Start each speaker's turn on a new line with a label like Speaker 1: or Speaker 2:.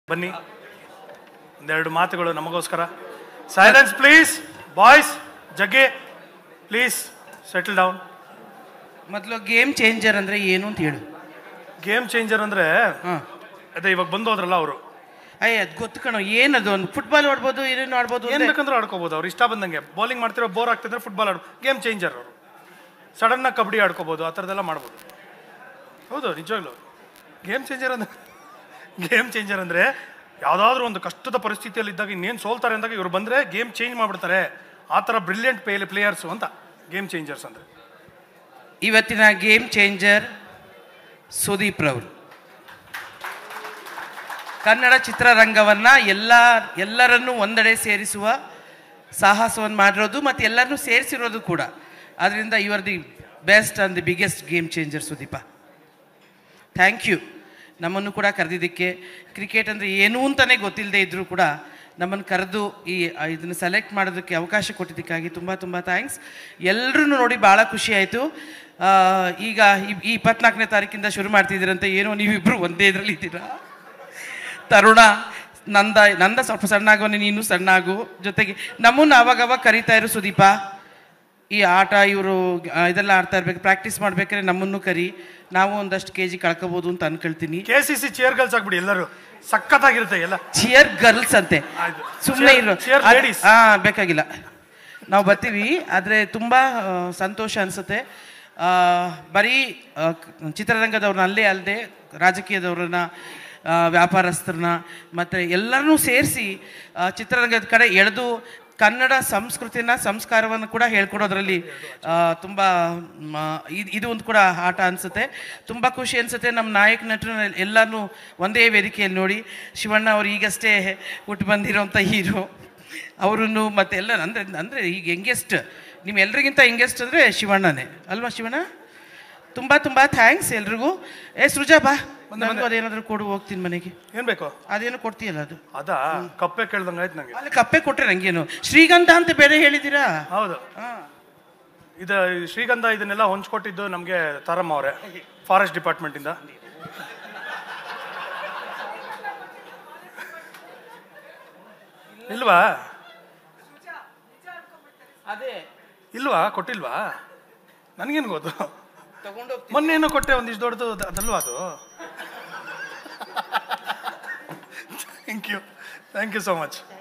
Speaker 1: ಬನ್ನಿ ಒಂದೆರಡು ಮಾತುಗಳು ನಮಗೋಸ್ಕರ ಸೈಲೆನ್ಸ್ ಪ್ಲೀಸ್ ಬಾಯ್ಸ್ ಜಗ್ಗೆ ಪ್ಲೀಸ್ ಸೆಟಲ್ ಡೌನ್
Speaker 2: ಮೊದಲು ಗೇಮ್ ಚೇಂಜರ್ ಅಂದ್ರೆ ಏನು ಅಂತ ಹೇಳು
Speaker 1: ಗೇಮ್ ಚೇಂಜರ್ ಅಂದ್ರೆ
Speaker 2: ಹಾಂ
Speaker 1: ಅದೇ ಇವಾಗ ಬಂದೋದ್ರಲ್ಲ ಅವರು
Speaker 2: ಅಯ್ಯ ಅದು ಗೊತ್ತು ಕಣೋ ಏನದು ಒಂದು ಫುಟ್ಬಾಲ್ ಆಡ್ಬೋದು ಏನೇನು ಆಡ್ಬೋದು
Speaker 1: ಏನ್
Speaker 2: ಅಂದ್ರೆ-
Speaker 1: ಬೇಕಂದ್ರೂ ಆಡ್ಕೋಬಹುದು ಅವ್ರು ಇಷ್ಟ ಬಂದಂಗೆ ಬೌಲಿಂಗ್ ಮಾಡ್ತಿರೋ ಬೋರ್ ಆಗ್ತಿದ್ರೆ ಫುಟ್ಬಾಲ್ ಆಡ್ ಗೇಮ್ ಚೇಂಜರ್ ಅವರು ಸಡನ್ ಆಗಿ ಕಬಡ್ಡಿ ಆಡ್ಕೋಬಹುದು ಆ ಥರದ್ದೆಲ್ಲ ಮಾಡ್ಬೋದು ಹೌದು ನಿಜವಾಗ್ಲು ಗೇಮ್ ಚೇಂಜರ್ ಅಂದ್ರೆ ಗೇಮ್ ಚೇಂಜರ್ ಅಂದ್ರೆ ಯಾವುದಾದ್ರೂ ಒಂದು ಕಷ್ಟದ ಪರಿಸ್ಥಿತಿಯಲ್ಲಿ ಇದ್ದಾಗ ಇನ್ನೇನು ಸೋಲ್ತಾರೆ ಅಂದಾಗ ಇವ್ರು ಬಂದ್ರೆ ಗೇಮ್ ಚೇಂಜ್ ಮಾಡ್ಬಿಡ್ತಾರೆ ಆ ಥರ ಬ್ರಿಲಿಯಂಟ್ ಪೇ ಪ್ಲೇಯರ್ಸು ಅಂತ ಗೇಮ್ ಚೇಂಜರ್ಸ್ ಅಂದ್ರೆ
Speaker 2: ಇವತ್ತಿನ ಗೇಮ್ ಚೇಂಜರ್ ಸುದೀಪ್ ರವರು ಕನ್ನಡ ಚಿತ್ರರಂಗವನ್ನ ಎಲ್ಲ ಎಲ್ಲರನ್ನೂ ಒಂದೆಡೆ ಸೇರಿಸುವ ಸಾಹಸವನ್ನು ಮಾಡಿರೋದು ಮತ್ತು ಎಲ್ಲರನ್ನೂ ಸೇರಿಸಿರೋದು ಕೂಡ ಅದರಿಂದ you are the best and the biggest game changer Sudeep thank you ನಮ್ಮನ್ನು ಕೂಡ ಕರೆದಿದ್ದಕ್ಕೆ ಕ್ರಿಕೆಟ್ ಅಂದರೆ ಏನು ಅಂತಲೇ ಗೊತ್ತಿಲ್ಲದೆ ಇದ್ದರೂ ಕೂಡ ನಮ್ಮನ್ನು ಕರೆದು ಈ ಇದನ್ನು ಸೆಲೆಕ್ಟ್ ಮಾಡೋದಕ್ಕೆ ಅವಕಾಶ ಕೊಟ್ಟಿದ್ದಕ್ಕಾಗಿ ತುಂಬ ತುಂಬ ಥ್ಯಾಂಕ್ಸ್ ಎಲ್ಲರೂ ನೋಡಿ ಭಾಳ ಖುಷಿ ಆಯಿತು ಈಗ ಈ- ಈ ಇಪ್ಪತ್ನಾಲ್ಕನೇ ತಾರೀಕಿಂದ ಶುರು ಮಾಡ್ತಿದ್ದೀರಂತೆ ಏನೋ ನೀವಿಬ್ಬರು ಒಂದೇ ಇದರಲ್ಲಿ ಇದ್ದೀರಾ ತರುಣ ನಂದ ನಂದ ಸ್ವಲ್ಪ ಸಣ್ಣ ಆಗೋನೆ ನೀನು ಸಣ್ಣ ಆಗು ಜೊತೆಗೆ ನಮ್ಮನ್ನು ಅವಾಗವಾಗ ಕರಿತಾ ಇರು ಸುದೀಪ ಈ ಆಟ ಇವರು ಇದೆಲ್ಲ ಆಡ್ತಾ ಇರ್ಬೇಕು ಪ್ರಾಕ್ಟೀಸ್ ಮಾಡ್ಬೇಕಾದ್ರೆ ನಮ್ಮನ್ನು ಕರಿ ನಾವು ಒಂದಷ್ಟು ಕೆ ಜಿ ಕಳ್ಕೊಬೋದು ಅಂತ ಅನ್ಕೊಳ್ತೀನಿ
Speaker 1: K C C cheer girls ಆಗ್ಬಿಡಿ ಎಲ್ಲರೂ ಸಖತ್ತಾಗಿರುತ್ತೆ ಎಲ್ಲ
Speaker 2: ಚಿಯರ್ ಗರ್ಲ್ಸ್ ಅಂತೆ
Speaker 1: ಆಯ್ತು.
Speaker 2: ಸುಮ್ಮನೆ
Speaker 1: Cheer-
Speaker 2: ಇರು
Speaker 1: cheer
Speaker 2: ಅದ್-
Speaker 1: ladies.
Speaker 2: ಆ ಬೇಕಾಗಿಲ್ಲ ನಾವು ಬರ್ತೀವಿ ಆದರೆ ತುಂಬ ಆ, ಸಂತೋಷ ಅನಿಸುತ್ತೆ ಬರೀ ಆ, ಕ- ಚಿತ್ರರಂಗದವ್ರನ್ನ ಅಲ್ಲೇ ಅಲ್ಲದೆ ರಾಜಕೀಯದವ್ರನ್ನ ಆ, ವ್ಯಾಪಾರಸ್ಥರನ್ನ ಮತ್ತು ಎಲ್ಲರನ್ನೂ ಸೇರಿಸಿ ಚಿತ್ರರಂಗದ ಕಡೆ ಎಳೆದು ಕನ್ನಡ ಸಂಸ್ಕೃತಿನ ಸಂಸ್ಕಾರವನ್ನು ಕೂಡ ಹೇಳ್ಕೊಡೋದ್ರಲ್ಲಿ ತುಂಬ ಇದು ಇದು ಒಂದು ಕೂಡ ಆಟ ಅನಿಸುತ್ತೆ ತುಂಬ ಖುಷಿ ಅನಿಸುತ್ತೆ ನಮ್ಮ ನಾಯಕ ನಟರು ಎಲ್ಲನೂ ಒಂದೇ ವೇದಿಕೆಯಲ್ಲಿ ನೋಡಿ ಶಿವಣ್ಣ ಅವರು ಈಗಷ್ಟೇ ಹುಟ್ಟು ಬಂದಿರೋಂಥ ಹೀರೋ ಅವರನ್ನು ಮತ್ತೆ ಎಲ್ಲ ಅಂದರೆ ಅಂದರೆ ಈಗ ಯಂಗೆಸ್ಟ್ ನಿಮ್ಮ ಎಲ್ರಿಗಿಂತ ಯಂಗೆಸ್ಟ್ ಅಂದರೆ ಶಿವಣ್ಣನೇ ಅಲ್ವಾ ಶಿವಣ್ಣ ತುಂಬ ತುಂಬ ಥ್ಯಾಂಕ್ಸ್ ಎಲ್ರಿಗೂ ಏ ಸೃಜಾ ಬಾ ನನಗೂ ಅದೇನಾದರೂ ಕೊಡು ಹೋಗ್ತೀನಿ ಮನೆಗೆ
Speaker 1: ಏನ್ ಬೇಕು
Speaker 2: ಅದೇನು ಕೊಡ್ತೀಯಲ್ಲ ಅದು
Speaker 1: ಅದ ಕಪ್ಪೆ ಕೇಳ್ದಂಗೆ ಆಯ್ತು ನಂಗೆ
Speaker 2: ಅಲ್ಲಿ ಕಪ್ಪೆ ಕೊಟ್ರೆ ನಂಗೇನು ಶ್ರೀಗಂಧ ಅಂತ ಬೇರೆ ಹೇಳಿದ್ದೀರಾ
Speaker 1: ಹೌದು
Speaker 2: ಹಾಂ
Speaker 1: ಇದು ಶ್ರೀಗಂಧ ಇದನ್ನೆಲ್ಲ ಹೊಂಚ್ಕೊಟ್ಟಿದ್ದು ನಮಗೆ ತಾರಮ್ಮ ಅವರೇ ಫಾರೆಸ್ಟ್ ಡಿಪಾರ್ಟ್ಮೆಂಟ್ ಇಂದ ಇಲ್ವಾ
Speaker 2: ಅದೇ
Speaker 1: ಇಲ್ವಾ ಕೊಟ್ಟಿಲ್ವಾ ನನಗೇನು ಗೊತ್ತು
Speaker 2: ತಗೊಂಡು
Speaker 1: ಮೊನ್ನೆ ಏನೋ ಕೊಟ್ಟೆ ಒಂದಿಷ್ಟು ದೊಡ್ಡದು ಅದ್- ಅದಲ್ವಾ ಅದು thank you thank you so much